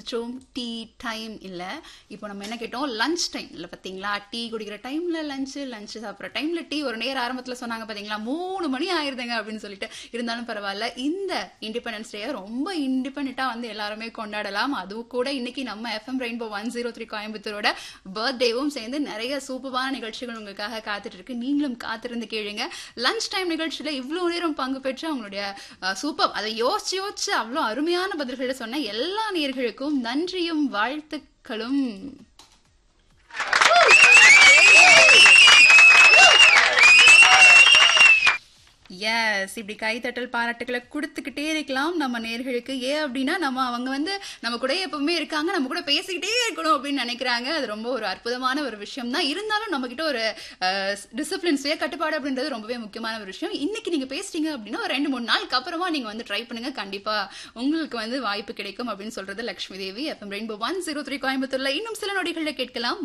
ஆரம்பிச்சோம் tea time இல்ல இப்போ நம்ம என்ன கேட்டோம் லஞ்ச் டைம் இல்ல பாத்தீங்களா டீ குடிக்கிற டைம்ல லஞ்ச் லஞ்ச் சாப்பிட்ற டைம்ல டீ ஒரு நேர ஆரம்பத்துல சொன்னாங்க பாத்தீங்களா மூணு மணி ஆயிருதுங்க அப்படின்னு சொல்லிட்டு இருந்தாலும் பரவாயில்ல இந்த இண்டிபெண்டன்ஸ் டே ரொம்ப இண்டிபெண்டா வந்து எல்லாருமே கொண்டாடலாம் அதுவும் கூட இன்னைக்கு நம்ம FM rainbow one zero three கோயம்புத்தூரோட பர்த்டேவும் சேர்ந்து நிறைய சூப்பரான நிகழ்ச்சிகள் உங்களுக்காக காத்துட்டு இருக்கு நீங்களும் காத்திருந்து கேளுங்க லஞ்ச் டைம் நிகழ்ச்சியில இவ்வளவு நேரம் பங்கு பெற்று அவங்களுடைய சூப்பர் அதை யோசிச்சு யோசிச்சு அவ்வளவு அருமையான பதில்களை சொன்ன எல்லா நேர்களுக்கும் நன்றியும் வாழ்த்துக்களும் எஸ் இப்படி கைத்தட்டல் பாராட்டுகளை கொடுத்துக்கிட்டே இருக்கலாம் நம்ம நேர்களுக்கு ஏன் அப்படின்னா நம்ம அவங்க வந்து நம்ம கூட எப்பவுமே இருக்காங்க நம்ம கூட பேசிக்கிட்டே இருக்கணும் அப்படின்னு நினைக்கிறாங்க அது ரொம்ப ஒரு அற்புதமான ஒரு விஷயம் தான் இருந்தாலும் நம்ம கிட்ட ஒரு டிசிப்ளின் சுய கட்டுப்பாடு அப்படின்றது ரொம்பவே முக்கியமான ஒரு விஷயம் இன்னைக்கு நீங்க பேசுறீங்க அப்படின்னா ஒரு ரெண்டு மூணு நாளுக்கு அப்புறமா நீங்க வந்து ட்ரை பண்ணுங்க கண்டிப்பா உங்களுக்கு வந்து வாய்ப்பு கிடைக்கும் அப்படின்னு சொல்றது Lakshmi Devi FM rainbow one zero three கோயம்புத்தூர்ல இன்னும் சில நொடிகளில் கேட்கலாம்